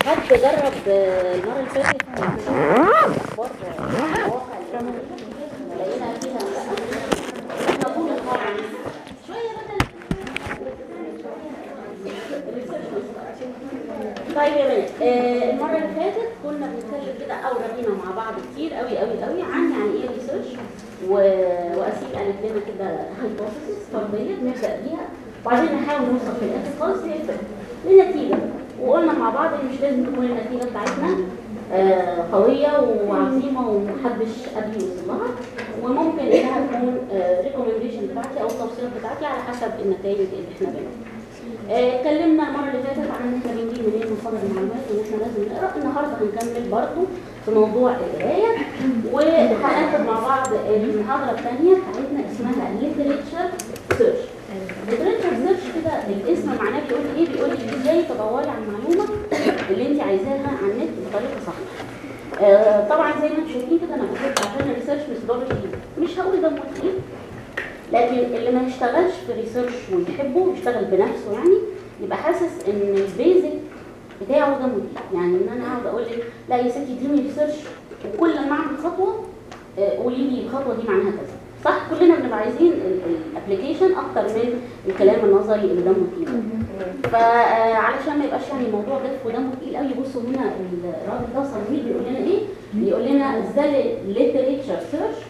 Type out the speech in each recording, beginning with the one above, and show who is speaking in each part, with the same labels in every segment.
Speaker 1: حد جرب آه، المرة اللي فاتت أخبار مواقع لقينا فيها احنا طول القاعة شوية بدل طيب يا بنات آه، المرة اللي فاتت كنا بنتكلم كده أو رغينا مع بعض كتير قوي قوي قوي عن يعني إيه ريسيرش وأسيل قالت لنا كده هايبوثيسيس فرضية نبدأ بيها وبعدين نحاول نوصل في الآخر خالص لإيه لنتيجة وقلنا مع بعض ان مش لازم تكون النتيجة بتاعتنا آه، قوية وعظيمة ومحدش قبل يوصل لها وممكن انها تكون ريكومنديشن بتاعتي او التوصيات بتاعتي على حسب النتائج اللي احنا بنعملها. آه، اتكلمنا المرة اللي فاتت عن ان احنا بنجيب منين مصادر المعلومات وان احنا لازم نقرا النهارده هنكمل برضه في موضوع القراية وهناخد مع بعض المحاضرة الثانية بتاعتنا اسمها literature search. literature search كده الاسم معناه بيقول ايه؟ بيقول لك ازاي تدوري على المعلومة اللي انت عايزاها على النت بطريقة صحيحة. آه، طبعا زي ما انتم شايفين كده انا بحب عشان الريسيرش ميثودولوجي مش هقول ده مفيد لكن اللي ما يشتغلش في ريسيرش ويحبه يشتغل بنفسه يعني يبقى حاسس ان البيزك بتاعه ده مفيد يعني ان انا اقعد اقول لك لا يا ستي اديني ريسيرش وكل ما اعمل خطوه آه، قولي لي الخطوه دي معناها كذا صح كلنا بنبقى عايزين الابلكيشن اكتر من الكلام النظري اللي دمه تقيل فعلشان ما يبقاش يعني الموضوع جاف ودمه تقيل قوي بصوا هنا الراجل ده صميم بيقول لنا ايه بيقول لنا the literature search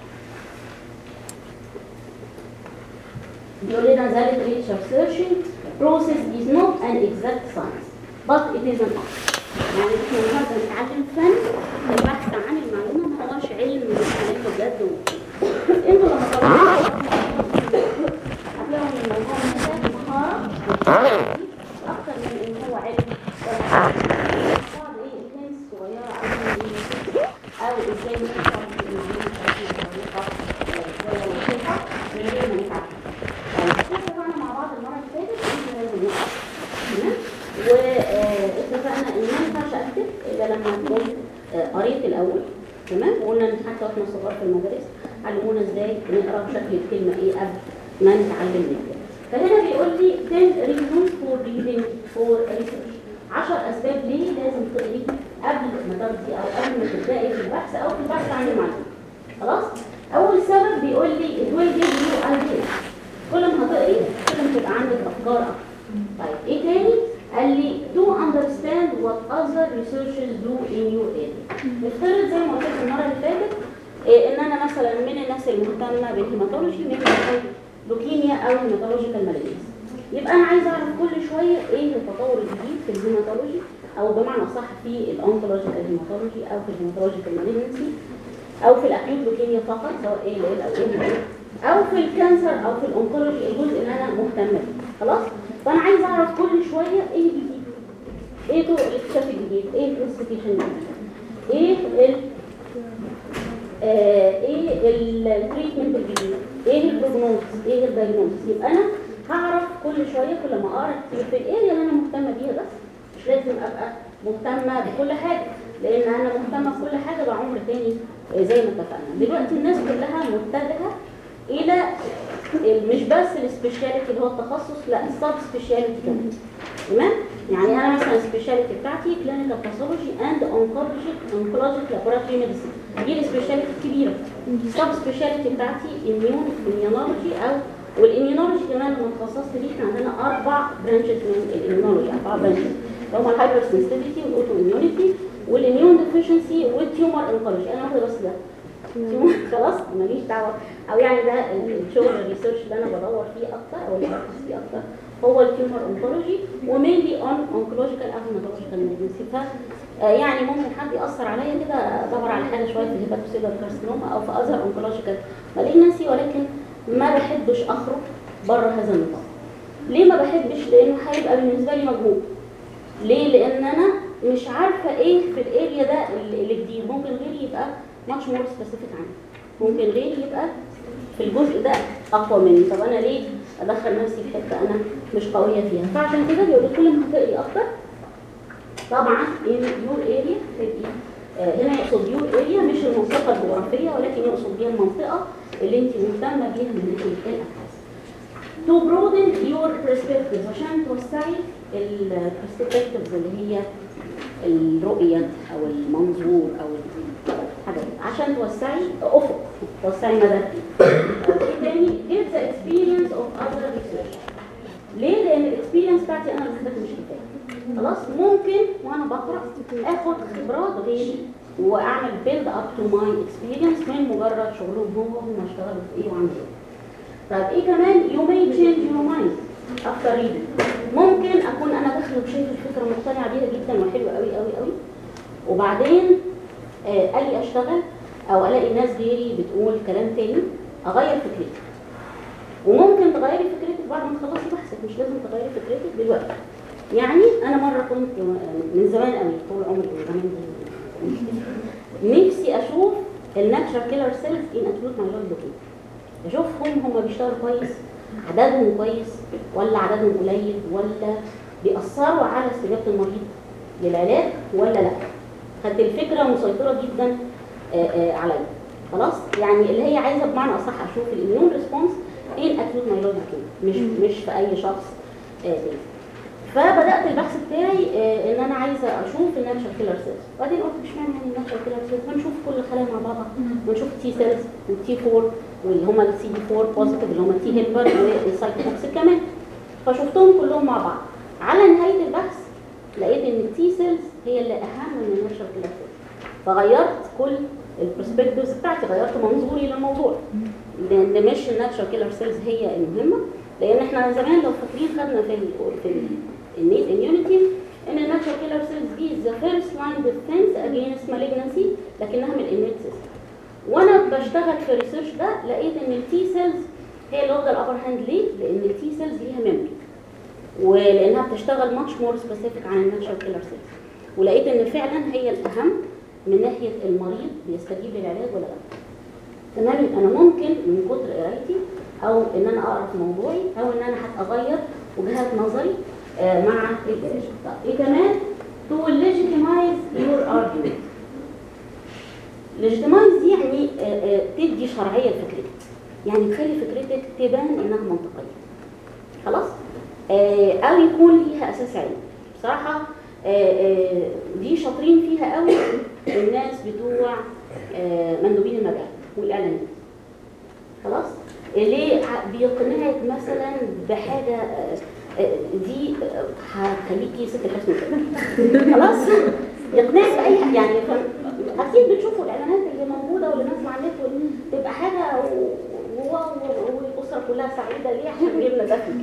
Speaker 1: بيقول لنا the literature searching process is not an exact science but it is an art يعني احنا النهارده بنتعلم فن البحث عن المعلومه ما هوش علم بنتعلمه بجد و- انتوا لما طلعتوا هتلاقوا ان الموضوع محتاج مهاره اكتر من ان هو علم بعض ايه الهنس صغيره او او ازاي نوصل للمعلومه بطريقه شويه لطيفه من غير ما نتعب طيب احنا اتفقنا مع بعض المره اللي فاتت ان احنا لازم نقرا تمام واتفقنا ان ما ينفعش اكتب الا لما اكون آه، قريت الاول تمام وقلنا ان حتى واحنا صغار في المدارس علمونا ازاي نقرا شكل الكلمه ايه قبل ما نتعلم نكتب فهنا بيقول لي 10 reasons for reading for research 10 اسباب ليه لازم تقري قبل ما تاخدي او قبل ما تبداي في البحث او في البحث عن المعلومه خلاص اول سبب بيقول لي it will give you ideas كل ما هتقري كل ما تبقى عندك افكار اكتر طيب ايه تاني قال لي to understand what other researchers do in your area نفترض زي ما قلت لكم المره اللي فاتت إيه ان انا مثلا من الناس المهتمه بالهيماتولوجي من لوكيميا او هيماتولوجيكال مالينيز يبقى انا عايزه اعرف كل شويه ايه التطور الجديد في الهيماتولوجي او بمعنى صح في الاونكولوجيكال هيماتولوجي او في الهيماتولوجيكال مالينسي او في الاكيوت لوكيميا فقط سواء ايه ال او ايه ال او في الكانسر او في الانكولوجي الجزء اللي انا مهتمه بيه خلاص فانا عايزه اعرف كل شويه ايه الجديد ايه طرق الاكتشاف الجديد ايه الكلاسيفيكيشن الجديد ايه ال آه، ايه التريتمنت الجديد ايه البروجنوز ايه الدايجنوز يبقى انا هعرف كل شويه كل ما اقرا كتير في الاريا اللي انا مهتمه بيها بس مش لازم ابقى مهتمه بكل حاجه لان انا مهتمه بكل حاجه ده عمر تاني آه، زي ما اتفقنا دلوقتي الناس كلها متجهه الى ال- مش بس السبيشاليتي اللي هو التخصص لا السب سبيشاليتي كمان تمام يعني انا مثلا السبيشاليتي بتاعتي كلينيكال باثولوجي اند اونكولوجي اونكولوجيك لابوراتوري ميديسين دي السبيشاليتي الكبيره السب سبيشاليتي بتاعتي اميون اميونولوجي او والاميونولوجي كمان لما اتخصصت فيه احنا عندنا اربع برانشز من الاميونولوجي اربع برانشز اللي هم الهايبر سنسيتيفيتي والاوتو اميونيتي والاميون ديفيشنسي والتيومر انكولوجي انا واخده بس ده خلاص ماليش دعوه او يعني ده الشغل الريسيرش اللي انا بدور فيه اكتر او اللي بركز فيه اكتر هو التيومر اونكولوجي ومينلي اون اونكولوجيكال او هيماتولوجيكال مالجنسي ف آه، يعني ممكن حد ياثر عليا كده ادور على حاجه شويه في الهيباتوسيلر كارسينوما او في اذر اونكولوجيكال مالجنسي ولكن ما بحبش اخرج بره هذا النطاق ليه ما بحبش لانه هيبقى بالنسبه لي مجهود ليه لان انا مش عارفه ايه في الاريا ده اللي جديد ممكن غيري يبقى ماتش مور سبيسيفيك عني ممكن غيري يبقى في الجزء ده اقوى مني طب انا ليه ادخل نفسي في حته انا مش قويه فيها فعشان كده بيقول لك كل ما هتقري اكتر طبعا يور اريا تبقي آه، هنا يقصد يور اريا مش المنطقه الجغرافيه ولكن يقصد بيها المنطقه اللي انت مهتمه بيها من ناحيه الابحاث to broaden your perspectives عشان توسعي البرسبكتيفز اللي هي الرؤيه او المنظور او الحاجه دي عشان توسعي افق توسعي مدى ايه تاني get the experience of other research ليه؟ لان الاكسبيرينس بتاعتي انا لوحدها مش كفايه خلاص ممكن وانا بقرا اخد خبرات غيري واعمل بيلد اب تو ماي اكسبيرينس من مجرد شغلهم هم هم اشتغلوا في ايه وعملوا ايه طيب ايه كمان you may change your mind after reading ممكن اكون انا داخله وشايف الفكره مقتنعه بيها جدا وحلوه قوي قوي قوي وبعدين آه اجي اشتغل او الاقي ناس غيري بتقول كلام تاني اغير فكرتي وممكن تغيري فكرتك بعد ما تخلصي بحثك مش لازم تغيري فكرتك دلوقتي يعني انا مره كنت من زمان قوي طول عمري من زمان نفسي اشوف الناتشر كيلر سيلز ان اكيوت مايلويد لوكيميا اشوفهم هم بيشتغلوا كويس عددهم كويس ولا عددهم قليل ولا بيأثروا على استجابة المريض للعلاج ولا لا كانت الفكرة مسيطرة جدا عليا خلاص يعني اللي هي عايزة بمعنى أصح أشوف الإميون ريسبونس ايه الاكيوت مايلويد مش مش في أي شخص تاني فبدات البحث بتاعي ان انا عايزه اشوف الناتشر كيلر سيلز وبعدين قلت مش معنى يعني الناتشر كيلر سيلز ما نشوف كل الخلايا مع بعضها ونشوف تي سيلز والتي 4 واللي هم السي دي 4 بوزيتيف اللي هم التي هيلبر والسايتوكسيك كمان فشفتهم كلهم مع بعض على نهايه البحث لقيت ان التي سيلز هي اللي اهم من الناتشر كيلر سيلز فغيرت كل البرسبكتيفز بتاعتي غيرت منظوري للموضوع لان مش الناتشر كيلر سيلز هي المهمه لان احنا زمان لو فاكرين خدنا في ال في النيت اميونيتي ان الناتشر كيلر سيلز دي ذا فيرست لاين ديفنس اجينست مالجنسي لكنها من الاميون سيستم وانا بشتغل في الريسيرش ده لقيت ان التي سيلز هي اللي واخده الابر هاند ليه؟ لان التي سيلز ليها ميموري ولانها بتشتغل ماتش مور سبيسيفيك عن الناتشر كيلر سيلز ولقيت ان فعلا هي الاهم من ناحيه المريض بيستجيب للعلاج ولا لا تمام انا ممكن من كتر قرايتي او ان انا اقرا في موضوعي او ان انا هتغير وجهات نظري آه مع الجيش طب ايه كمان to legitimize your argument legitimize دي يعني آه آه تدي شرعيه لفكرتك يعني تخلي فكرتك تبان انها منطقيه خلاص او يكون ليها اساس علمي بصراحه دي شاطرين فيها قوي الناس بتوع مندوبين المبيعات والاعلانات خلاص ليه بيقنعك مثلا بحاجه دي هتخليكي ست حسن خلاص يقنعك باي حاجه يعني اكيد بتشوفوا الاعلانات اللي موجوده واللي نازله على النت تبقى حاجه والاسره كلها سعيده ليه عشان جبنا دفن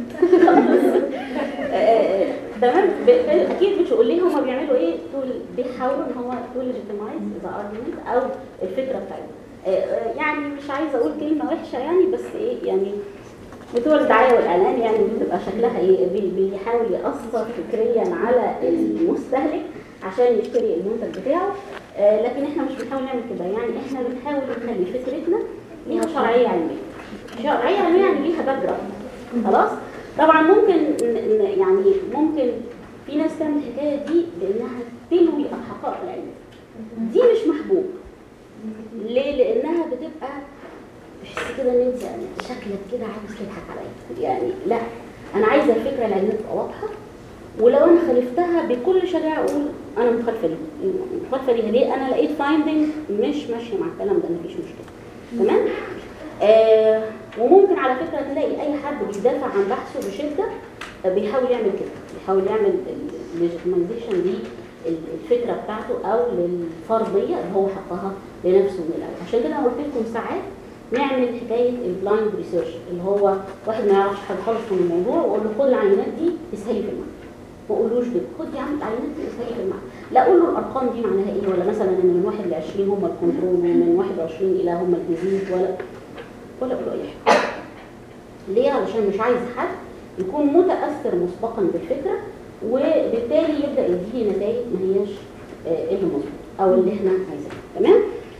Speaker 1: تمام اكيد بتقول ليه هما بيعملوا ايه تقول بيحاولوا ان هو تو ليجيتمايز ذا ارجيومنت او الفكره بتاعتهم يعني مش عايزه اقول كلمه وحشه يعني بس ايه يعني بتوع الدعايه والاعلان يعني بتبقى شكلها ايه بيحاول ياثر فكريا على المستهلك عشان يشتري المنتج بتاعه آه لكن احنا مش بنحاول نعمل كده يعني احنا بنحاول نخلي فكرتنا ليها شرعيه علميه شرعيه علميه يعني ليها باك جراوند خلاص طبعا ممكن يعني ممكن في ناس تعمل الحكايه دي بانها تلوي الحقائق العلميه دي مش محبوب ليه لانها بتبقى تحس كده ان انت يعني شكلك كده عاوز تضحك عليا يعني لا انا عايزه الفكره العلميه تبقى واضحه ولو انا خالفتها بكل شجاعه اقول انا مخالفه ليه مخالفه ليها ليه انا لقيت فايندنج مش ماشيه مع الكلام ده مفيش مشكله تمام آه وممكن على فكره تلاقي اي حد بيدافع عن بحثه بشده بيحاول يعمل كده بيحاول يعمل الليجيتمايزيشن دي الفكره بتاعته او للفرضيه اللي هو حطها لنفسه من الاول عشان كده انا قلت لكم ساعات نعمل حكايه البلايند ريسيرش اللي هو واحد ما يعرفش حاجه خالص من الموضوع واقول له خد العينات دي اسهلي في المعنى ما اقولوش كده خد يا عم العينات دي اسهلي في المعنى لا اقول له الارقام دي معناها ايه ولا مثلا ان من 1 ل 20 هم الكنترول ومن 21 الى هم الديزيز ولا ولا اقول له اي حاجه ليه علشان مش عايز حد يكون متاثر مسبقا بالفكره وبالتالي يبدا يديني نتائج ما هياش اللي مظبوط او اللي احنا عايزينها تمام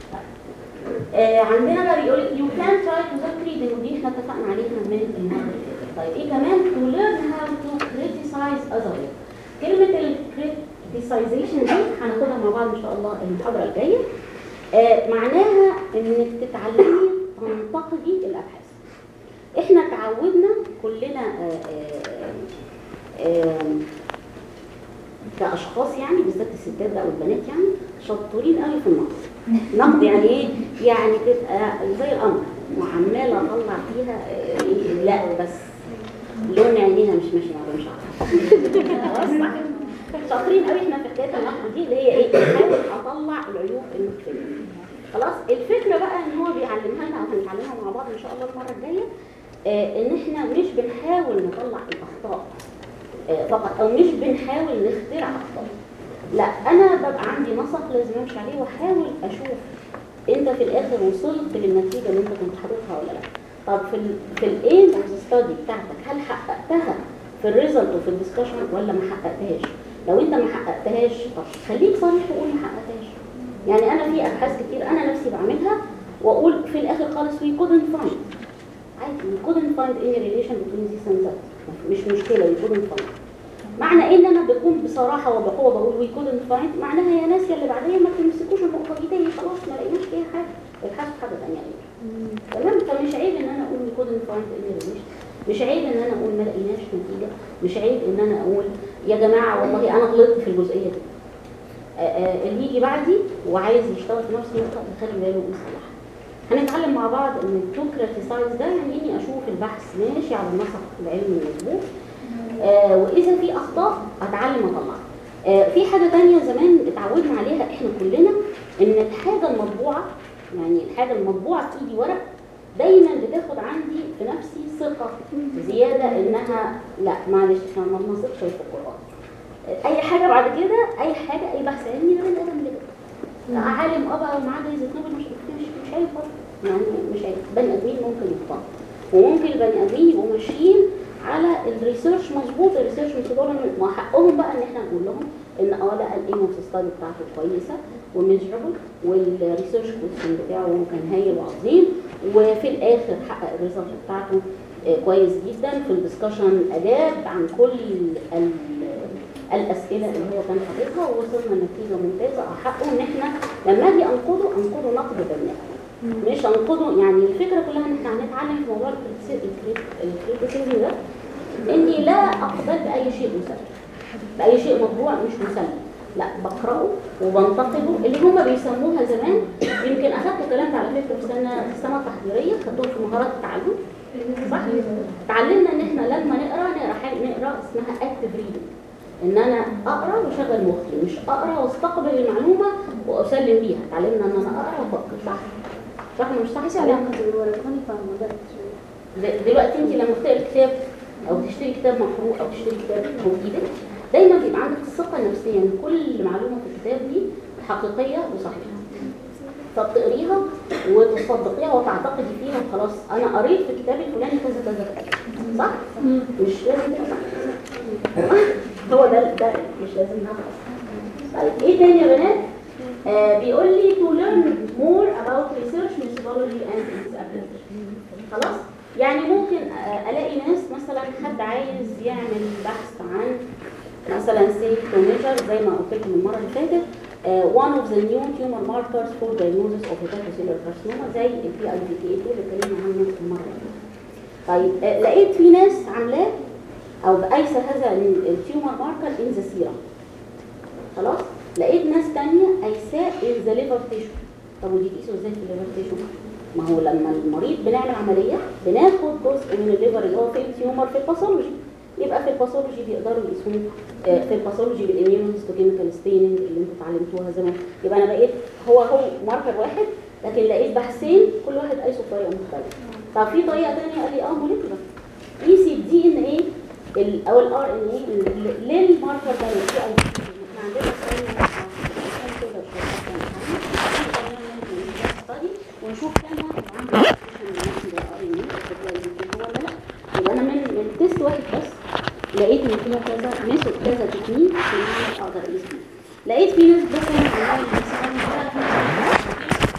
Speaker 1: آه عندنا بقى بيقول يو كان تراي تو ذاك ريدنج ودي احنا اتفقنا عليها من المره اللي فاتت طيب ايه كمان تو ليرن هاو تو كريتيسايز اذر كلمه الكريتيسايزيشن دي هناخدها مع بعض ان شاء الله المحاضره الجايه آه معناها انك تتعلمي تنتقدي الابحاث احنا تعودنا كلنا آه كاشخاص يعني بالذات الستات بقى والبنات يعني شطورين قوي في النقد نقد يعني ايه يعني تبقى زي القمر وعماله اطلع فيها إيه لا بس لون عينيها مش ماشي مع لون شعرها خلاص صح شاطرين قوي احنا في حكايه النقد دي اللي هي ايه بحاول اطلع العيوب المختلفه خلاص الفكره بقى ان هو بيعلمها لنا او هنتعلمها مع بعض ان شاء الله المره الجايه آه ان احنا مش بنحاول نطلع الاخطاء آه فقط او مش بنحاول نخترع اخطاء لا انا ببقى عندي نسق لازم امشي عليه واحاول اشوف انت في الاخر وصلت للنتيجه اللي انت كنت حاططها ولا لا طب في ال في الايم اوف ستادي بتاعتك هل حققتها في الريزلت وفي الدسكشن ولا ما حققتهاش لو انت ما حققتهاش طب خليك صريح وقول ما حققتهاش يعني انا في ابحاث كتير انا نفسي بعملها واقول في الاخر خالص we couldn't find عادي we couldn't find any relation between this and that مش مشكله we couldn't find معنى ان انا بكون بصراحه وبقوه بقول we couldn't find معناها يا ناس يا اللي بعدين ما تمسكوش النقطه دي تاني خلاص ما لقيناش فيها حاجه ابحثوا في حاجه ثانيه تمام فمش عيب ان انا اقول we couldn't find any relation مش عيب ان انا اقول ما لقيناش نتيجه مش عيب ان انا اقول يا جماعه والله انا غلطت في الجزئيه دي اللي يجي بعدي وعايز يشتغل في نفس النقطه يخلي باله ويصلحها هنتعلم مع بعض ان تو كريتيسايز ده يعني اني اشوف البحث ماشي على النسق العلمي المظبوط آه واذا في اخطاء اتعلم اطلعها آه في حاجه تانية زمان اتعودنا عليها احنا كلنا ان الحاجه المطبوعه يعني الحاجه المطبوعه في ايدي ورق دايما بتاخد عندي في نفسي ثقه زياده انها لا معلش احنا ما بنثقش في القران اي حاجه بعد كده اي حاجه اي بحث علمي ده بني ادم كده عالم اه بقى ومعاه جايزه نوبل مش مش مش عيب برضه يعني مش عيب بني ادمين ممكن يخطئوا وممكن البني ادمين يبقوا ماشيين على الريسيرش مظبوط الريسيرش ميثودولوجي ما حقهم بقى ان احنا نقول لهم ان اه لا الايم اوف ستادي بتاعته كويسه وميجربل والريسيرش كويشن بتاعه كان هايل وعظيم وفي الاخر حقق الريزلت بتاعته كويس جدا في الدسكشن اداب عن كل الاسئله اللي هو كان حاططها ووصلنا لنتيجه ممتازه حقه ان احنا لما اجي انقده انقده نقد بناء مش انقده يعني الفكره كلها ان احنا هنتعلم في موضوع الكريتيسيزم ده اني لا اقبل باي شيء مسلم باي شيء مطبوع مش مسلم لا بقراه وبنتقده اللي هم بيسموها زمان يمكن اخدت الكلام ده على فكره في سنه في السنه التحضيريه خدتهم في مهارات التعلم صح اتعلمنا ان احنا لما نقرا نقرا حاجه نقرا اسمها اكتف ريدنج ان انا اقرا واشغل مخي مش اقرا واستقبل المعلومه واسلم بيها اتعلمنا ان انا اقرا وافكر صح صح مش صح دلوقتي انت لما بتقرا كتاب او تشتري كتاب مقروء او تشتري كتاب مفيدك دايما بيبقى عندك الثقه النفسيه ان كل معلومه في الكتاب دي حقيقيه وصحيحه فبتقريها وتصدقيها وتعتقدي فيها وخلاص انا قريت في الكتاب الفلاني كذا كذا كذا صح مش لازم تبقى صح هو ده ده مش لازم نعرف طيب ايه تاني يا بنات آه بيقول لي to learn more about research methodology and its application خلاص يعني ممكن الاقي ناس مثلا حد عايز يعمل بحث عن مثلا say to measure زي ما قلت لكم المره اللي فاتت uh, one of the new tumor markers for diagnosis of hepatocellular carcinoma زي ال PIVK اللي اتكلمنا عنه المره اللي فاتت طيب uh, لقيت في ناس عاملاه او قايسه هذا التيومر ماركر ان ذا سيرم خلاص لقيت ناس تانية قايساه ان ذا ليفر تيشو طب ودي تقيسه ازاي في الليفر تيشو ما هو لما المريض بنعمل عمليه بناخد جزء من الليفر اللي هو في التيومر في الباثولوجي يبقى في الباثولوجي بيقدروا يقيسوه في الباثولوجي بالاميونوهيستوكيميكال ستيننج اللي انتوا اتعلمتوها زمان يبقى انا بقيت هو هو ماركر واحد لكن لقيت بحثين كل واحد قايسه بطريقه مختلفه طب في طريقه ثانيه قال لي اه موليكولر قيسي الدي ان ايه او الار ان ايه للماركر ده اللي احنا عندنا ونشوف كام واحد عنده يبقى انا من من تيست واحد بس لقيت ان فيها كذا ميثود كذا تكنيك عشان اقدر اقيس لقيت في ناس مثلا